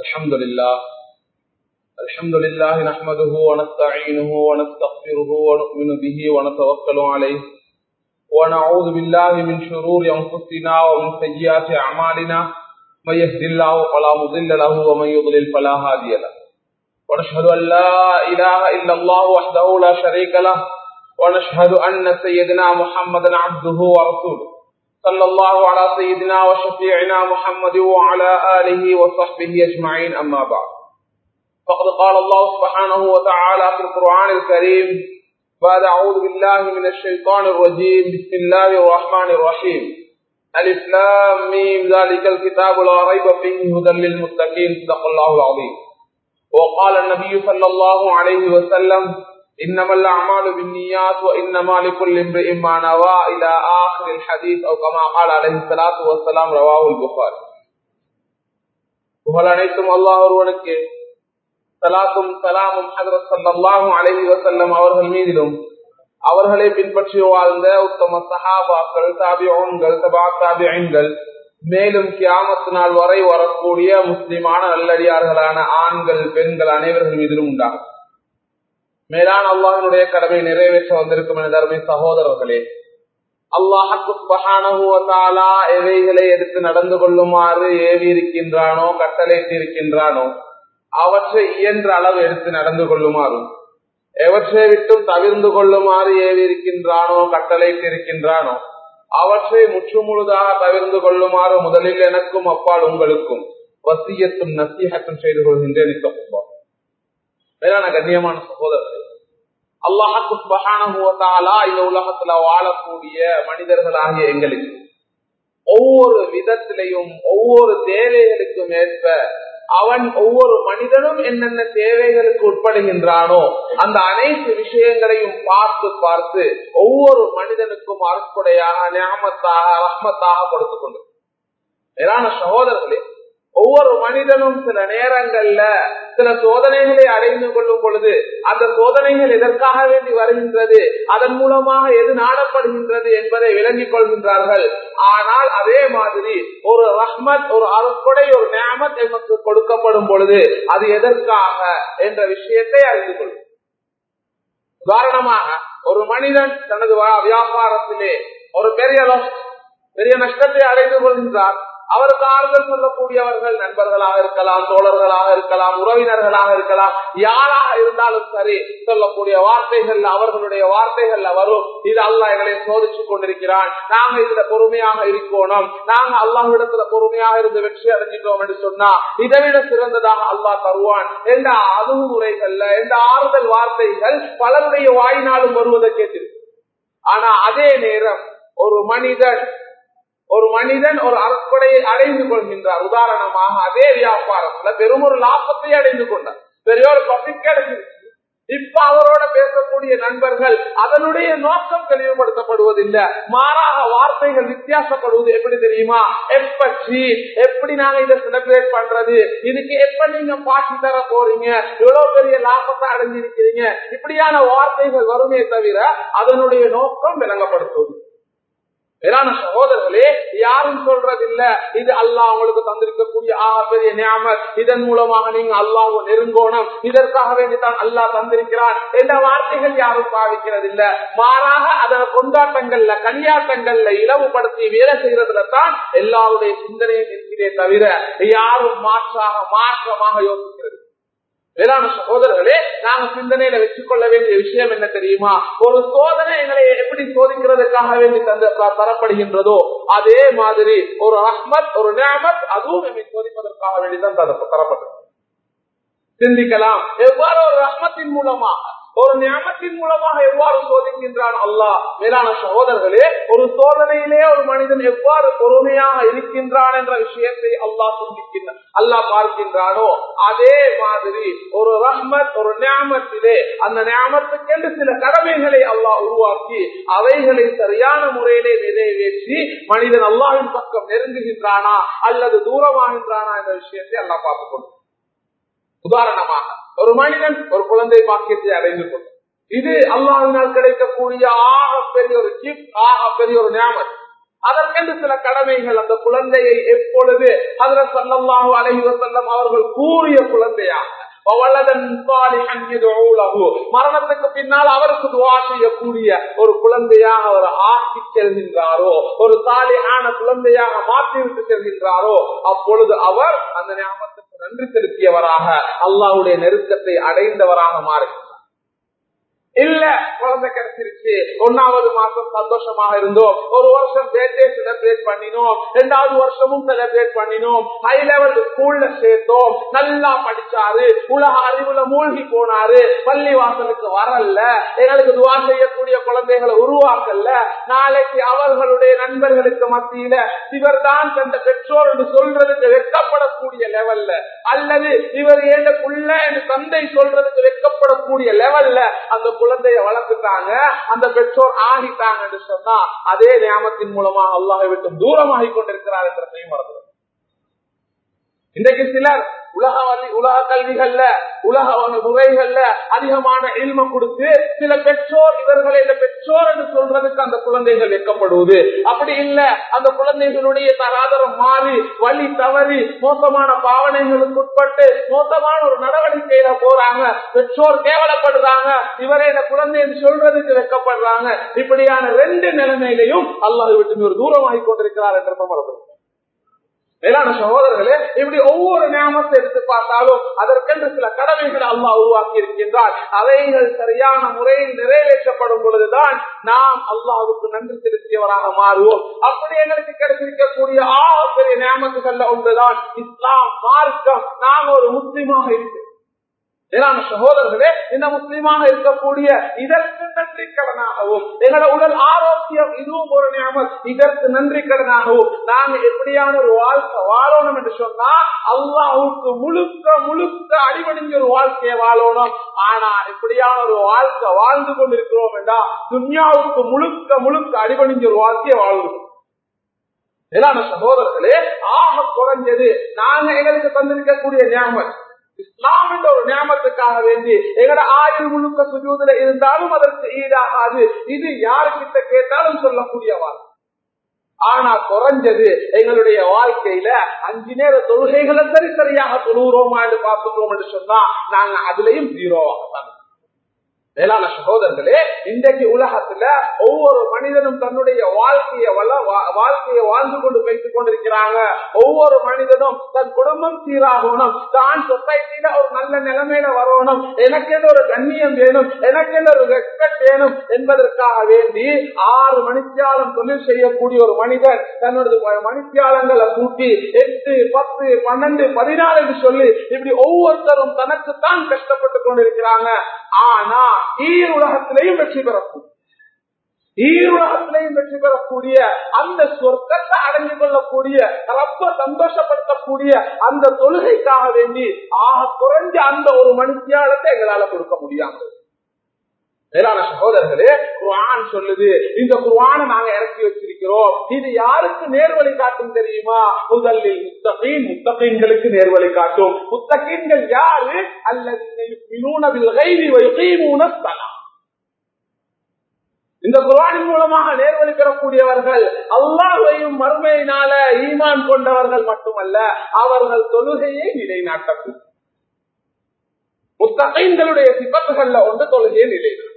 الحمد لله الحمد لله نحمده ونستعينه ونستغفره ونؤمن به ونتوكل عليه ونعوذ بالله من شرور أنفسنا ومن سيئات أعمالنا من يهد الله فلا مضل له ومن يضلل فلا هادي له ونشهد أن لا إله إلا الله وحده لا شريك له ونشهد أن سيدنا محمدا عبده ورسوله صلى الله على سيدنا وشفيعنا محمد وعلى آله وصحبه أجمعين أما بعد فقد قال الله سبحانه وتعالى في القرآن الكريم بعد أعوذ بالله من الشيطان الرجيم بسم الله الرحمن الرحيم الإسلام ميم ذلك الكتاب لا ريب فيه هدى للمتقين صدق الله العظيم وقال النبي صلى الله عليه وسلم إنما الأعمال بالنيات وإنما لكل امرئ ما نوى إلى آخر الحديث أو كما قال عليه الصلاة والسلام رواه البخاري புகழ் அனைத்தும் அல்லாஹ் ஒருவனுக்கு சலாத்தும் சலாமும் ஹதரத் சல்லாஹும் அலஹி வசல்லம் அவர்கள் மீதிலும் அவர்களை பின்பற்றி வாழ்ந்த உத்தம சஹாபாக்கள் தாபியோன்கள் சபா தாபியன்கள் மேலும் கியாமத்து நாள் வரை வரக்கூடிய முஸ்லிமான நல்லடியார்களான ஆண்கள் பெண்கள் அனைவர்கள் மீதிலும் உண்டாகும் மேலான அல்லாஹனுடைய கடமை நிறைவேற்ற வந்திருக்கும் என தருமை சகோதரர்களே அல்லாஹாலா எவைகளை எடுத்து நடந்து கொள்ளுமாறு ஏவி இருக்கின்றானோ கட்டளையிட்டு இருக்கின்றானோ அவற்றை இயன்ற அளவு எடுத்து நடந்து கொள்ளுமாறும் எவற்றை விட்டும் தவிர்ந்து கொள்ளுமாறு ஏவி இருக்கின்றானோ கட்டளையிட்டு இருக்கின்றானோ அவற்றை முற்றுமுழுதாக தவிர்ந்து கொள்ளுமாறு முதலில் எனக்கும் அப்பால் உங்களுக்கும் வசியத்தும் நசீகத்தும் செய்து கொள்கின்றேன் மேலான கண்ணியமான சகோதரர்கள் அல்லாஹு சுபகானா இந்த உலகத்துல வாழக்கூடிய மனிதர்களாகிய எங்களுக்கு ஒவ்வொரு விதத்திலையும் ஒவ்வொரு தேவைகளுக்கும் ஏற்ப அவன் ஒவ்வொரு மனிதனும் என்னென்ன தேவைகளுக்கு உட்படுகின்றானோ அந்த அனைத்து விஷயங்களையும் பார்த்து பார்த்து ஒவ்வொரு மனிதனுக்கும் அற்புடையாக ஞாபகத்தாக ரஹ்மத்தாக கொடுத்து கொண்டு மேலான சகோதரர்களே ஒவ்வொரு மனிதனும் சில நேரங்கள்ல சில சோதனைகளை அடைந்து கொள்ளும் பொழுது அந்த சோதனைகள் எதற்காக வேண்டி வருகின்றது அதன் மூலமாக எது நாடப்படுகின்றது என்பதை விளங்கிக் கொள்கின்றார்கள் ஆனால் அதே மாதிரி ஒரு ரஹ்மத் ஒரு அருக்கொடை ஒரு நியமத் எமக்கு கொடுக்கப்படும் பொழுது அது எதற்காக என்ற விஷயத்தை அறிந்து கொள்ளும் உதாரணமாக ஒரு மனிதன் தனது வியாபாரத்திலே ஒரு பெரிய பெரிய நஷ்டத்தை அடைந்து கொள்கின்றார் அவருக்கு ஆறுதல் சொல்லக்கூடியவர்கள் நண்பர்களாக இருக்கலாம் தோழர்களாக இருக்கலாம் உறவினர்களாக இருக்கலாம் யாராக இருந்தாலும் சரி சொல்லக்கூடிய வார்த்தைகள் அவர்களுடைய வார்த்தைகள்ல வரும் இது அல்லா எங்களை சோதிச்சு கொண்டிருக்கிறான் நாங்க இதுல பொறுமையாக இருக்கணும் நாங்க அல்லாஹிடத்துல பொறுமையாக இருந்து வெற்றி அடைஞ்சிட்டோம் என்று சொன்னா இதை விட சிறந்ததாக அல்லாஹ் தருவான் எந்த அணுகுமுறைகள்ல எந்த ஆறுதல் வார்த்தைகள் பலருடைய வாயினாலும் வருவதை கேட்டிருக்கு ஆனா அதே நேரம் ஒரு மனிதன் ஒரு மனிதன் ஒரு அறக்கொடையை அடைந்து கொள்கின்றார் உதாரணமாக அதே வியாபாரத்துல பெரும் ஒரு லாபத்தை அடைந்து கொண்டார் பெரிய ஒரு பசிக்கு கிடைச்சிருச்சு இப்ப அவரோட பேசக்கூடிய நண்பர்கள் அதனுடைய நோக்கம் தெளிவுபடுத்தப்படுவதில்லை மாறாக வார்த்தைகள் வித்தியாசப்படுவது எப்படி தெரியுமா எப்பச்சி எப்படி நாங்க இதை செலிப்ரேட் பண்றது இதுக்கு எப்ப நீங்க பாட்டி தர போறீங்க எவ்வளவு பெரிய லாபத்தை அடைஞ்சிருக்கிறீங்க இப்படியான வார்த்தைகள் வருமே தவிர அதனுடைய நோக்கம் விளங்கப்படுத்துவது மேலான சகோதரர்களே யாரும் சொல்றதில்ல இது அல்லாஹ் உங்களுக்கு தந்திருக்கக்கூடிய ஆக பெரிய நியாமத் இதன் மூலமாக நீங்க அல்லாஹ் நெருங்கோணும் இதற்காக வேண்டித்தான் அல்லாஹ் தந்திருக்கிறான் என்ற வார்த்தைகள் யாரும் பாவிக்கிறது இல்ல மாறாக அதன கொண்டாட்டங்கள்ல கல்யாட்டங்கள்ல இலவுபடுத்தி வேலை செய்யறதுல தான் எல்லாருடைய சிந்தனையும் இருக்கிறதே தவிர யாரும் மாற்றாக மாற்றமாக யோசிக்கிறது வேளாண் சகோதரர்களே நாங்க சிந்தனையில வச்சுக்கொள்ள வேண்டிய விஷயம் என்ன தெரியுமா ஒரு சோதனை எங்களை எப்படி சோதிக்கிறதுக்காக வேண்டி தந்து தரப்படுகின்றதோ அதே மாதிரி ஒரு அஹ்மத் ஒரு நியமத் அதுவும் நம்மை சோதிப்பதற்காக வேண்டிதான் தரப்பட்டது சிந்திக்கலாம் எவ்வாறு ஒரு ரஹ்மத்தின் மூலமாக ஒரு ஞாபகத்தின் மூலமாக எவ்வாறு சோதிக்கின்றான் அல்லாஹ் மேலான சகோதரர்களே ஒரு சோதனையிலே ஒரு மனிதன் எவ்வாறு பொறுமையாக இருக்கின்றான் என்ற விஷயத்தை அல்லாஹ் சிந்திக்கின்றான் அல்லாஹ் பார்க்கின்றானோ அதே மாதிரி ஒரு ரஹ்மத் ஒரு ஞாபகத்திலே அந்த ஞாபகத்துக்கென்று சில கடமைகளை அல்லாஹ் உருவாக்கி அவைகளை சரியான முறையிலே நிறைவேற்றி மனிதன் அல்லாஹின் பக்கம் நெருங்குகின்றானா அல்லது தூரமாகின்றானா என்ற விஷயத்தை அல்லாஹ் பார்த்துக்கொண்டு உதாரணமாக ஒரு மனிதன் ஒரு குழந்தை பாக்கியத்தை அடைந்து கொண்டு இது அல்லாஹினால் கிடைக்கக்கூடிய ஆக பெரிய ஒரு கிஃப்ட் ஆக பெரிய ஒரு நியாமத் அதற்கென்று சில கடமைகள் அந்த குழந்தையை எப்பொழுது அதில் சொல்லல்லாஹு அலைஹி வஸல்லம் அவர்கள் கூறிய குழந்தையாக மரணத்துக்கு பின்னால் அவருக்கு துவா செய்யக்கூடிய ஒரு குழந்தையாக அவர் ஆக்கி செல்கின்றாரோ ஒரு சாலியான குழந்தையாக மாற்றிவிட்டு செல்கின்றாரோ அப்பொழுது அவர் அந்த ஞாபகத்துக்கு நன்றி செலுத்தியவராக அல்லாவுடைய நெருக்கத்தை அடைந்தவராக மாறுகிறார் இல்ல குழந்தை கிடைச்சிருச்சு ஒன்னாவது மாசம் சந்தோஷமாக இருந்தோம் ஒரு வருஷம் பேர்தே செலிப்ரேட் பண்ணினோம் ரெண்டாவது வருஷமும் செலிப்ரேட் பண்ணினோம் ஹை லெவல் ஸ்கூல்ல சேர்த்தோம் நல்லா படிச்சாரு உலக அறிவுல மூழ்கி போனாரு பள்ளி வாசலுக்கு வரல எங்களுக்கு துவா செய்யக்கூடிய குழந்தைகளை உருவாக்கல நாளைக்கு அவர்களுடைய நண்பர்களுக்கு மத்தியில இவர் தான் தந்த பெற்றோர் என்று சொல்றதுக்கு வெட்கப்படக்கூடிய லெவல்ல அல்லது இவர் ஏண்ட புள்ள என்று தந்தை சொல்றதுக்கு வெட்கப்படக்கூடிய லெவல்ல அந்த குழந்தைய வளர்த்துட்டாங்க அந்த பெற்றோர் ஆகிட்டாங்க என்று சொன்னா அதே நியமத்தின் மூலமாக அல்லாஹை விட்டு தூரமாகி கொண்டிருக்கிறார் என்ற மறந்து இன்றைக்கு சிலர் உலக உலக கல்விகள்ல உலக முறைகள்ல அதிகமான இல்ம கொடுத்து சில பெற்றோர் இவர்களை இந்த பெற்றோர் என்று சொல்றதுக்கு அந்த குழந்தைகள் வெட்கப்படுவது அப்படி இல்ல அந்த குழந்தைகளுடைய தராதரம் மாறி வழி தவறி மோசமான பாவனைகளுக்கு உட்பட்டு மோசமான ஒரு நடவடிக்கையில போறாங்க பெற்றோர் கேவலப்படுறாங்க இவரை இந்த குழந்தை என்று சொல்றதுக்கு வெட்கப்படுறாங்க இப்படியான ரெண்டு நிலைமையிலையும் அல்லாஹ் விட்டு ஒரு தூரமாகி கொண்டிருக்கிறார் என்ற மரபு மேலான சகோதரர்களே இப்படி ஒவ்வொரு ஞாபகத்தை எடுத்து பார்த்தாலும் அதற்கென்று சில கடமைகளை அல்லாஹ் உருவாக்கி இருக்கின்றார் அவைகள் சரியான முறையில் நிறைவேற்றப்படும் பொழுதுதான் நாம் அல்லாஹுக்கு நன்றி செலுத்தியவராக மாறுவோம் அப்படி எங்களுக்கு கிடைத்திருக்கக்கூடிய ஆகப்பெரிய ஞாபகங்கள்ல ஒன்றுதான் இஸ்லாம் மார்க்கம் நாம் ஒரு முஸ்லீமாக இருக்கிறோம் மேலான சகோதரர்களே இந்த முஸ்லீமாக இருக்கக்கூடிய இதற்கு நன்றி கடனாகவும் எங்களோட உடல் ஆரோக்கியம் இதுவும் ஒரு நியமம் இதற்கு நன்றி கடனாகவும் நாங்க எப்படியான ஒரு வாழ்க்கை வாழணும் என்று சொன்னா அல்லாஹுக்கு முழுக்க முழுக்க அடிபடிஞ்ச ஒரு வாழ்க்கையை வாழணும் ஆனா இப்படியான ஒரு வாழ்க்கை வாழ்ந்து கொண்டிருக்கிறோம் என்றா துன்யாவுக்கு முழுக்க முழுக்க அடிபடிஞ்ச ஒரு வாழ்க்கையை வாழ்கிறோம் மேலான சகோதரர்களே ஆக குறைஞ்சது நாங்க எங்களுக்கு தந்திருக்கக்கூடிய ஞாபகம் இஸ்லாம் என்ற ஒரு ஞாபகத்துக்காக வேண்டி எங்கட ஆயுள் முழுக்க சுஜூதுல இருந்தாலும் அதற்கு ஈடாகாது இது யாருக்கிட்ட கேட்டாலும் சொல்லக்கூடிய வாழ்க்கை ஆனா குறைஞ்சது எங்களுடைய வாழ்க்கையில அஞ்சு நேர தொழுகைகளை சரி சரியாக தொழுகிறோமா என்று பார்த்துட்டோம் என்று சொன்னா நாங்க அதுலயும் ஜீரோவாக மேலான சகோதரர்களே இன்றைக்கு உலகத்துல ஒவ்வொரு மனிதனும் தன்னுடைய வாழ்க்கையை வள வாழ்க்கையை வாழ்ந்து கொண்டு வைத்துக் கொண்டிருக்கிறாங்க ஒவ்வொரு மனிதனும் தன் குடும்பம் சீராகணும் தான் சொசைட்டில ஒரு நல்ல நிலைமையில வரணும் எனக்கு ஒரு கண்ணியம் வேணும் எனக்கு ஒரு ரெஸ்பெக்ட் வேணும் என்பதற்காக வேண்டி ஆறு மணித்தியாலம் தொழில் செய்யக்கூடிய ஒரு மனிதன் தன்னுடைய மணித்தியாலங்களை கூட்டி எட்டு பத்து பன்னெண்டு பதினாலு என்று சொல்லி இப்படி ஒவ்வொருத்தரும் தனக்கு தான் கஷ்டப்பட்டுக் கொண்டிருக்கிறாங்க ஆனா ஈர் உலகத்திலையும் வெற்றி பெறக்கூடிய ஈருலகத்திலையும் வெற்றி பெறக்கூடிய அந்த சொர்க்கத்தை அடைஞ்சு கொள்ளக்கூடிய ரொம்ப சந்தோஷப்படுத்தக்கூடிய அந்த தொழுகைக்காக வேண்டி ஆக குறைஞ்ச அந்த ஒரு மணித்தியாலத்தை எங்களால கொடுக்க முடியாது மேலான சகோதரர்களே குர்ஆன் சொல்லுது இந்த குர்ஆனை நாங்க இறக்கி வச்சிருக்கிறோம் இது யாருக்கு நேர்வழி காட்டும் தெரியுமா முதலில் முத்தகீன் முத்தகீன்களுக்கு நேர்வழி காட்டும் முத்தகீன்கள் யாரு அல்லது இந்த குர்ஆனின் மூலமாக நேர்வழி பெறக்கூடியவர்கள் அல்லாஹையும் மறுமையினால ஈமான் கொண்டவர்கள் மட்டுமல்ல அவர்கள் தொழுகையை நிலைநாட்டக்கூடும் முத்தகைங்களுடைய சிபத்துகள்ல ஒன்று தொழுகையை நிலைநாட்டும்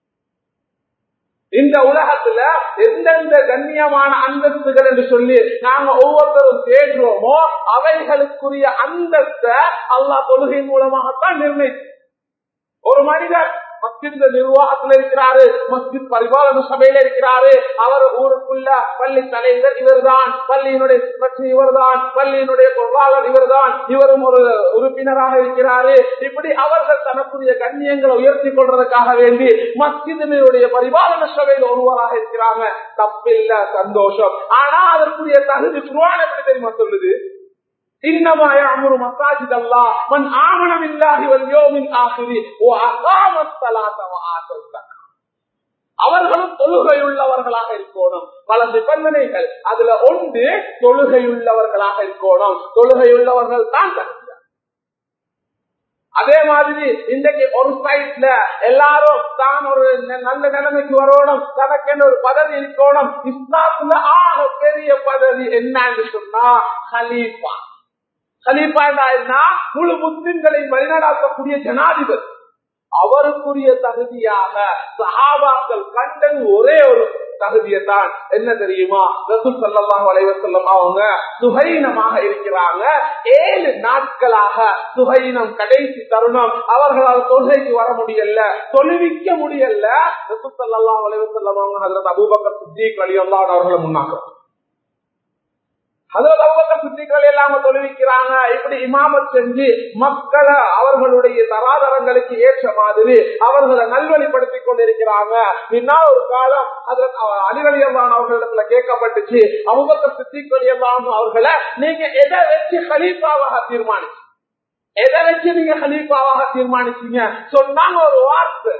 இந்த உலகத்துல எந்தெந்த கண்ணியமான அந்தஸ்துகள் என்று சொல்லி நாங்க ஒவ்வொருத்தரும் தேடுறோமோ அவைகளுக்குரிய அந்தஸ்த அல்லாஹ் தொழுகை மூலமாகத்தான் நிர்ணயிச்சு ஒரு மனிதர் மஸ்ஜித் நிர்வாகத்தில் இருக்கிறாரு மஸ்ஜித் பரிபாலன சபையில இருக்கிறாரு அவர் ஊருக்குள்ள பள்ளி தலைவர் இவர்தான் பள்ளியினுடைய இவர்தான் பள்ளியினுடைய பொருளாளர் இவர்தான் இவரும் ஒரு உறுப்பினராக இருக்கிறாரு இப்படி அவர்கள் தனக்குரிய கண்ணியங்களை உயர்த்தி கொள்றதுக்காக வேண்டி மஸ்ஜிதினுடைய பரிபாலன சபையில் ஒருவராக இருக்கிறாங்க தப்பில்ல சந்தோஷம் ஆனா அதற்குரிய தகுதி குருவான எப்படி தெரியுமா சொல்லுது إنما يعمر مساجد الله من آمن بالله واليوم الآخر وأقام الصلاة وآتى الزكاة அவர்களும் தொழுகையுள்ளவர்களாக இருக்கணும் பல நிபந்தனைகள் அதுல ஒன்று தொழுகையுள்ளவர்களாக இருக்கணும் தொழுகையுள்ளவர்கள் தான் தகுதியார் அதே மாதிரி இன்றைக்கு ஒரு சைட்ல எல்லாரும் தான் ஒரு ந- நல்ல நிலைமைக்கு வரணும் தனக்கென்று ஒரு பதவி இருக்கணும் இஸ்லாத்துல ஆக பெரிய பதவி என்னன்னு சொன்னா ஹலீஃபா ஹலீஃபா என்ன முழு முஸ்லிம்களை வழிநடாத்தக்கூடிய ஜனாதிபதி அவருக்குரிய தகுதியாக சஹாபாக்கள் கண்டது ஒரே ஒரு தகுதியைத்தான் என்ன தெரியுமா ரசூல் ஸல்லல்லாஹு அலைஹி வஸல்லம் அவங்க சுகைனமாக இருக்கிறாங்க ஏழு நாட்களாக சுகைனம் கடைசி தருணம் அவர்களால் தொழுகைக்கு வர முடியல தொழுவிக்க முடியல ரசூல் ஸல்லல்லாஹு அலைஹி வஸல்லம் அவங்க ஹஜ்ரத் அபூபக்கர் சித்திக் ரலியல்லாஹு அன்ஹு அவர்களை முன்னாங்க அதுல அவங்க சித்திகள் எல்லாம் தொழுவிக்கிறாங்க இப்படி இமாமத் செஞ்சு மக்களை அவர்களுடைய தராதரங்களுக்கு ஏற்ற மாதிரி அவர்களை நல்வழிப்படுத்திக் கொண்டிருக்கிறாங்க பின்னால் ஒரு காலம் அதுல அலிவலியல்லான் அவர்களிடத்துல கேட்கப்பட்டுச்சு அவங்க சித்திகள் எல்லாம் அவர்களை நீங்க எதை வச்சு ஹலீஃபாவாக தீர்மானிச்சு எதை வச்சு நீங்க ஹலீஃபாவாக தீர்மானிச்சீங்க சொன்னாங்க ஒரு வார்த்தை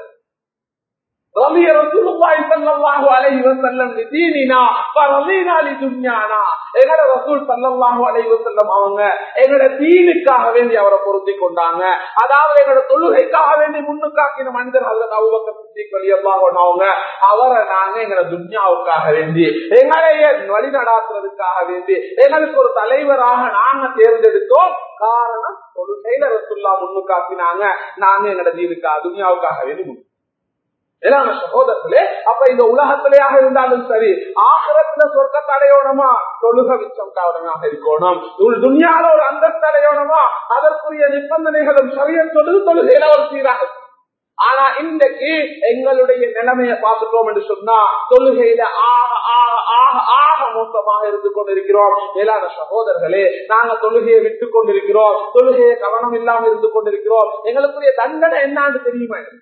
رضي رسول الله صلى الله عليه وسلم لديننا فرضينا لدنيانا எங்கட ரசூல் சல்லல்லாஹு அலைஹி வஸல்லம் அவங்க எங்கட தீனுக்காக வேண்டி அவரை பொருத்தி கொண்டாங்க அதாவது எங்கட தொழுகைக்காக வேண்டி முன்னுக்காக்கின மனிதர் ஹஜ்ரத் அபூபக்கர் சித்திக் ரலியல்லாஹு அன்ஹு அவங்க அவரை நாங்க எங்கட துன்யாவுக்காக வேண்டி எங்களைய வழி நடாத்துறதுக்காக வேண்டி எங்களுக்கு ஒரு தலைவராக நாங்க தேர்ந்தெடுத்தோம் காரணம் தொழுகையில ரசூல்லா முன்னுக்காக்கினாங்க நாங்க எங்கட தீனுக்காக துன்யாவுக்காக வேண்டி முன் மேலான சகோதரர்களே அப்ப இந்த உலகத்திலேயாக இருந்தாலும் சரி ஆகரத்துல சொர்க்கத்தை அடையணுமா தொழுக மிச்சம் காரணமாக இருக்கணும் ஒரு துணியால ஒரு அந்தஸ்து அடையணுமா அதற்குரிய நிபந்தனைகளும் சரிய தொழுது தொழுகையில ஒரு சீராக இருக்கும். ஆனா இன்றைக்கு எங்களுடைய நிலைமையை பார்த்துட்டோம் என்று சொன்னா தொழுகையில ஆக ஆக ஆக ஆக மோசமாக இருந்து கொண்டிருக்கிறோம் மேலான சகோதரர்களே நாங்க தொழுகையை விட்டு கொண்டிருக்கிறோம் தொழுகையை கவனம் இல்லாம இருந்து கொண்டிருக்கிறோம் எங்களுக்குரிய தண்டனை என்னான்னு தெரியுமா எனக்கு?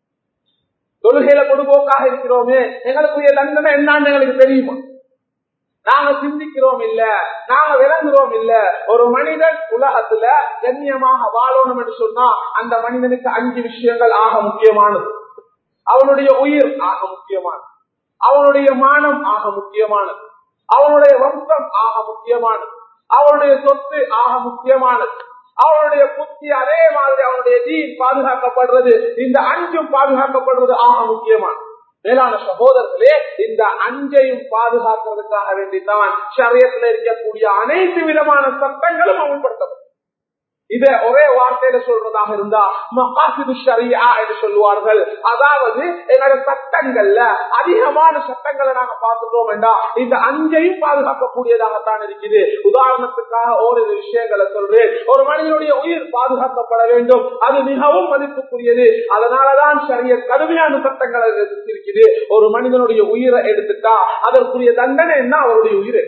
தொழுகையில பொதுபோக்காக இருக்கிறோமே எங்களுக்குரிய தண்டனை என்னன்னு எங்களுக்கு தெரியுமா நாங்க சிந்திக்கிறோம் இல்ல நாங்க விளங்குறோம் இல்ல ஒரு மனிதன் உலகத்துல கண்ணியமாக வாழணும் என்று சொன்னா அந்த மனிதனுக்கு அஞ்சு விஷயங்கள் ஆக முக்கியமானது அவனுடைய உயிர் ஆக முக்கியமானது அவனுடைய மானம் ஆக முக்கியமானது அவனுடைய வம்சம் ஆக முக்கியமானது அவனுடைய சொத்து ஆக முக்கியமானது அவனுடைய புத்தி அதே மாதிரி அவனுடைய தீன் பாதுகாக்கப்படுறது இந்த அஞ்சும் பாதுகாக்கப்படுறது ஆக முக்கியமானது மேலான சகோதரர்களே இந்த அஞ்சையும் பாதுகாக்கிறதுக்காக வேண்டித்தான் சரியத்தில் இருக்கக்கூடிய அனைத்து விதமான சட்டங்களும் அமல்படுத்தப்படும் இத ஒரே வார்த்தையில சொல்றதாக இருந்தா மகாசிது ஷரியா என்று சொல்லுவார்கள் அதாவது எங்களோட சட்டங்கள்ல அதிகமான சட்டங்களை நாங்க பார்த்துட்டோம் என்றா இந்த அஞ்சையும் பாதுகாக்கக்கூடியதாகத்தான் இருக்குது உதாரணத்துக்காக ஓரிரு விஷயங்களை சொல்றேன் ஒரு மனிதனுடைய உயிர் பாதுகாக்கப்பட வேண்டும் அது மிகவும் மதிப்புக்குரியது அதனாலதான் சரிய கடுமையான சட்டங்களை இருக்குது ஒரு மனிதனுடைய உயிரை எடுத்துட்டா அதற்குரிய தண்டனை என்ன அவருடைய உயிரை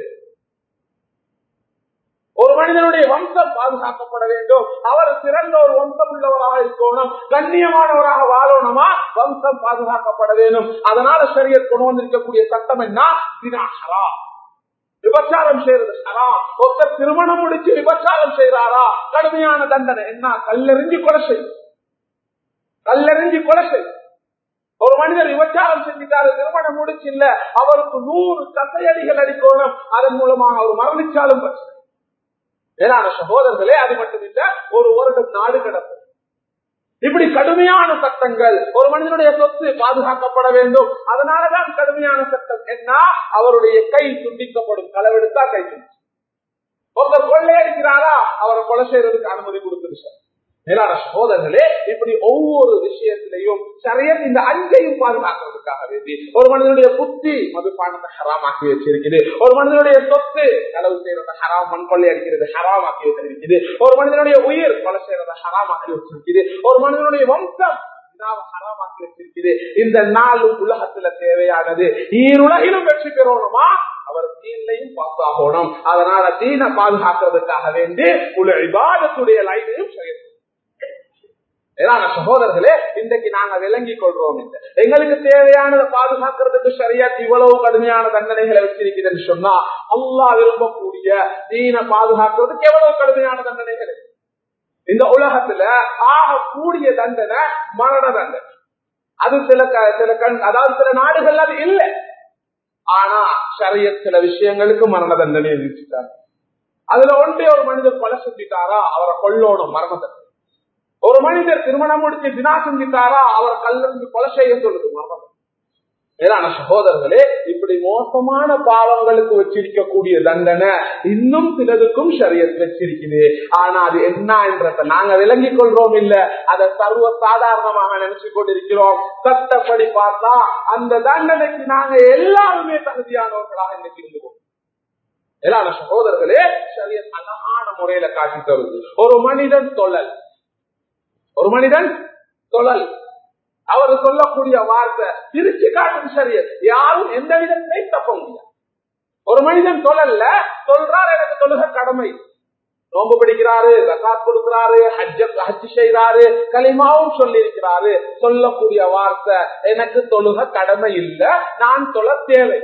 ஒரு மனிதனுடைய வம்சம் பாதுகாக்கப்பட வேண்டும் அவர் சிறந்த ஒரு வம்சம் உள்ளவராக இருக்கணும் கண்ணியமானவராக வாழணுமா வம்சம் பாதுகாக்கப்பட வேண்டும் அதனால சரியத் கொண்டு வந்திருக்கக்கூடிய சட்டம் என்ன தினா ஹராம் விபச்சாரம் செய்யறது ஹராம் ஒருத்தர் திருமணம் முடிச்சு விபச்சாரம் செய்யறாரா கடுமையான தண்டனை என்ன கல்லெறிஞ்சு கொலை செய்யும் கல்லெறிஞ்சு கொலை செய்யும் ஒரு மனிதர் விபச்சாரம் செஞ்சுட்டாரு திருமணம் முடிச்சு இல்ல அவருக்கு நூறு கசையடிகள் அடிக்கணும் அதன் மூலமாக அவர் மரணிச்சாலும் பிரச்சனை மேலான சகோதரர்களே அது மட்டுமில்ல ஒரு வருடம் நாடு கிடக்கும் இப்படி கடுமையான சட்டங்கள் ஒரு மனிதனுடைய சொத்து பாதுகாக்கப்பட வேண்டும் அதனாலதான் கடுமையான சட்டம் என்ன அவருடைய கை துண்டிக்கப்படும் களவெடுத்தா கை துண்டி ஒருத்தர் கொள்ளையடிக்கிறாரா அவரை கொலை செய்யறதுக்கு அனுமதி கொடுத்துருச்சு மேலான சகோதரர்களே இப்படி ஒவ்வொரு விஷயத்திலையும் சரியன் இந்த அஞ்சையும் பாதுகாக்கிறதுக்காக வேண்டி ஒரு மனிதனுடைய புத்தி மதுபானத்தை ஹராமாக்கி வச்சிருக்குது ஒரு மனிதனுடைய சொத்து களவு செய்யறத ஹராம் மண் கொள்ளை அடிக்கிறது ஹராமாக்கி வச்சிருக்குது ஒரு மனிதனுடைய உயிர் கொலை செய்யறத ஹராமாக்கி வச்சிருக்குது ஒரு மனிதனுடைய வம்சம் ஹராமாக்கி வச்சிருக்குது இந்த நாளும் உலகத்துல தேவையானது ஈருலகிலும் வெற்றி பெறணுமா அவர் தீன்லையும் பாசாகணும் அதனால தீனை பாதுகாக்கிறதுக்காக வேண்டி உள்ள விவாதத்துடைய லைனையும் செய்யணும் ஏன்னா சகோதரர்களே இன்றைக்கு நாங்க விளங்கி கொள்றோம் இந்த எங்களுக்கு தேவையானதை பாதுகாக்கிறதுக்கு சரியா இவ்வளவு கடுமையான தண்டனைகளை வச்சிருக்கிறதுன்னு சொன்னா அல்லா விரும்பக்கூடிய தீன பாதுகாக்கிறதுக்கு எவ்வளவு கடுமையான தண்டனைகள் இந்த உலகத்துல ஆக கூடிய தண்டனை மரண தண்டனை அது சில சில கண் அதாவது சில நாடுகள் அது இல்லை ஆனா சரிய சில விஷயங்களுக்கு மரண தண்டனை விதிச்சுட்டாங்க அதுல ஒன்றே ஒரு மனிதர் கொலை செஞ்சுட்டாரா அவரை கொல்லணும் மரண தண்டனை ஒரு மனிதர் திருமணம் முடிச்சு தினா செஞ்சுட்டாரா அவர் கல்லறிஞ்சு கொலை செய்ய சொல்லுது மரணம் மேலான சகோதரர்களே இப்படி மோசமான பாவங்களுக்கு வச்சிருக்கக்கூடிய தண்டனை இன்னும் சிலதுக்கும் சரியத் வச்சிருக்குது ஆனா அது என்ன என்றத நாங்க விளங்கிக் கொள்றோம் இல்ல அதை சர்வ சாதாரணமாக நினைச்சு கொண்டிருக்கிறோம் சட்டப்படி பார்த்தா அந்த தண்டனைக்கு நாங்க எல்லாருமே தகுதியானவர்களாக இன்னைக்கு இருந்துவோம் மேலான சகோதரர்களே சரியத் அழகான முறையில காட்டி தருது ஒரு மனிதன் தொழல் ஒரு மனிதன் தொழல் அவர் சொல்லக்கூடிய வார்த்தை திருச்சி காட்டும் சரியத் யாரும் எந்த விதத்திலையும் தப்ப முடியாது ஒரு மனிதன் தொழல்ல சொல்றார் எனக்கு தொழுக கடமை நோம்பு பிடிக்கிறாரு ரசாத் கொடுக்கிறாரு ஹஜ்ஜ ஹஜ் செய்யறாரு களிமாவும் சொல்லி இருக்கிறாரு சொல்லக்கூடிய வார்த்தை எனக்கு தொழுக கடமை இல்ல நான் தொழ தேவை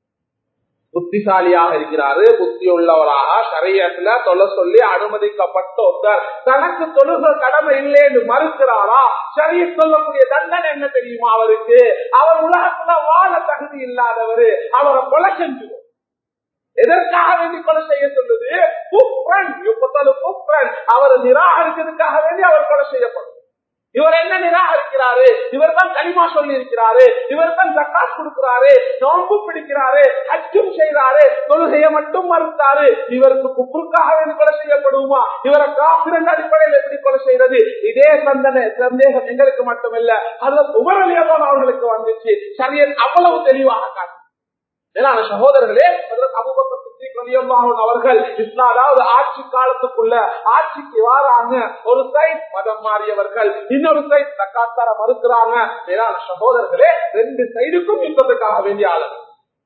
புத்திசாலியாக இருக்கிறாரு புத்தி உள்ளவராக சரியத்துல தொலை சொல்லி அனுமதிக்கப்பட்ட ஒருத்தர் தனக்கு தொழுக கடமை இல்லை என்று மறுக்கிறாரா சரிய சொல்லக்கூடிய தண்டனை என்ன தெரியுமா அவருக்கு அவர் உலகத்துல வாழ தகுதி இல்லாதவரு அவரை கொலை செஞ்சுவோம் எதற்காக வேண்டி கொலை செய்ய சொல்லுது குப்ரன் எப்பத்தாலு குப்ரன் அவர் நிராகரிக்கிறதுக்காக வேண்டி அவர் கொலை செய்யப்படும் இவர் என்ன நிராகரிக்கிறாரு இவர் தான் களிமா சொல்லி இருக்கிறாரு இவர் தான் ஜக்காத் கொடுக்கிறாரு நோன்பு பிடிக்கிறாரு அச்சும் செய்யறாரு தொழுகையை மட்டும் மறுத்தாரு இவருக்கு குப்புக்காக வேண்டி கொலை செய்யப்படுமா இவரை காப்பிரண்ட அடிப்படையில் எப்படி கொலை செய்யறது இதே சந்தன சந்தேகம் எங்களுக்கு மட்டுமல்ல அதுல உபரலியமான அவர்களுக்கு வந்துச்சு சரியன் அவ்வளவு தெளிவாக காட்டு மேலான சகோதரர்களே அபுபக்கர் சித்திக் ரலியல்லாஹு அவர்கள் இஸ்லாம் அதாவது ஆட்சி காலத்துக்குள்ள ஆட்சிக்கு வாராங்க ஒரு சைட் மதம் மாறியவர்கள் இன்னொரு சைட் தக்காத்தார மறுக்கிறாங்க மேலான சகோதரர்களே ரெண்டு சைடுக்கும் யுத்தத்துக்காக வேண்டிய ஆளுங்க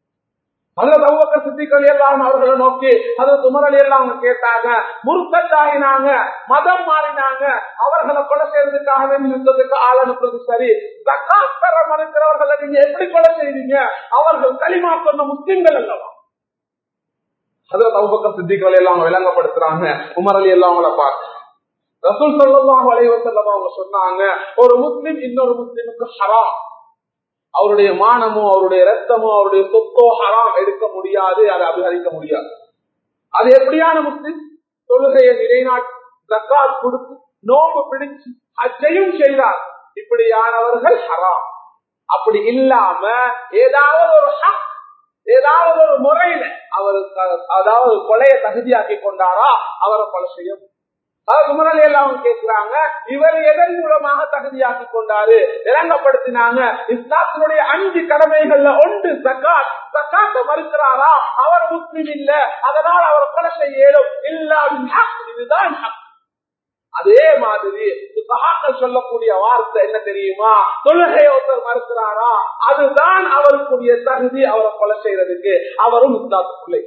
அதுல அபுபக்கர் சித்திக் ரலியல்லாஹு அவர்களை நோக்கி அது துமரலி எல்லாம் அவங்க கேட்டாங்க முருத்தத்தாயினாங்க மதம் மாறினாங்க அவர்களை கொலை செய்யறதுக்காக வேண்டி யுத்தத்துக்கு ஆள் அனுப்புறது சரி தக்காத்தர மறுக்கிறவர்களை நீங்க எப்படி கொலை செய்வீங்க அவர்கள் களிமா சொன்ன முஸ்லிம்கள் அல்லவா அதுல தவுபக்கம் சித்திகளை எல்லாம் அவங்க விளங்கப்படுத்துறாங்க உமர் அலி எல்லாம் அவங்கள பார்த்து ரசூல் சொல்லலாம் வலைவசல்லம் அவங்க சொன்னாங்க ஒரு முஸ்லிம் இன்னொரு முஸ்லிமுக்கு ஹராம் அவருடைய மானமோ அவருடைய ரத்தமோ அவருடைய சொத்தோ ஹராம் எடுக்க முடியாது அதை அபகரிக்க முடியாது அது எப்படியான முஸ்லிம் தொழுகையை நிலைநாட்டி ஜக்காத் கொடுத்து நோம்பு பிடிச்சு அச்சையும் செய்தார் இப்படியானவர்கள் ஹராம் அப்படி இல்லாம ஏதாவது ஒரு ஹக் ஏதாவது ஒரு முறையில அவர் அதாவது கொலையை தகுதியாக்கி கொண்டாரா அவரை கொலை செய்ய குமரலி எல்லாம் கேட்கிறாங்க இவர் எதன் மூலமாக தகுதியாக்கி கொண்டாரு இறங்கப்படுத்தினாங்க இஸ்லாத்தினுடைய அஞ்சு கடமைகள்ல ஒன்று சக்காத் சக்காத்த மறுக்கிறாரா அவர் முஸ்லிம் இல்ல அதனால் அவர் கொலை செய்ய இயலும் இல்லாவின் இதுதான் அதே மாதிரி சகாக்கள் சொல்லக்கூடிய வார்த்தை என்ன தெரியுமா தொழுகை ஒருத்தர் மறுக்கிறாரா அதுதான் அவருக்குரிய தகுதி அவரை கொலை செய்யறதுக்கு அவரும் இஸ்லாத்துக்குள்ளே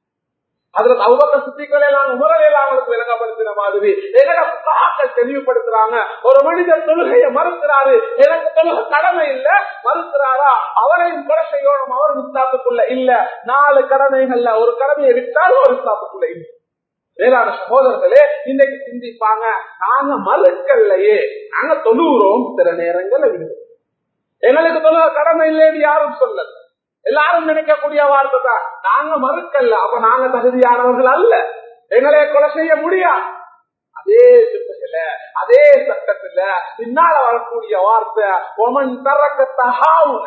அதுல அவங்க சுத்திகளை எல்லாம் உமரலை எல்லாம் அவங்களுக்கு விளங்கப்படுத்தின மாதிரி எங்கட புகாக்கள் தெளிவுபடுத்துறாங்க ஒரு மனிதர் தொழுகையை மறுக்கிறாரு எனக்கு தொழுகை கடமை இல்ல மறுக்கிறாரா அவரையும் கொலை செய்யணும் அவர் இஸ்லாத்துக்குள்ள இல்ல நாலு கடமைகள்ல ஒரு கடமையை விட்டாலும் ஒரு இஸ்லாத்துக்குள்ள இல்லை வேளாண் சகோதரர்களே இன்னைக்கு சிந்திப்பாங்க நாங்க மறுக்கல்லையே நாங்க தொழுகிறோம் சில நேரங்கள்ல விடுவோம் எங்களுக்கு தொழுக கடமை இல்லைன்னு யாரும் சொல்லல எல்லாரும் நினைக்கக்கூடிய வார்த்தை தான் நாங்க மறுக்கல்ல அப்ப நாங்க தகுதியானவர்கள் அல்ல எங்களை கொலை செய்ய முடியாது அதே திட்டத்துல அதே சட்டத்துல பின்னால வரக்கூடிய வார்த்தை ஒமன் தரக்க தகாவுன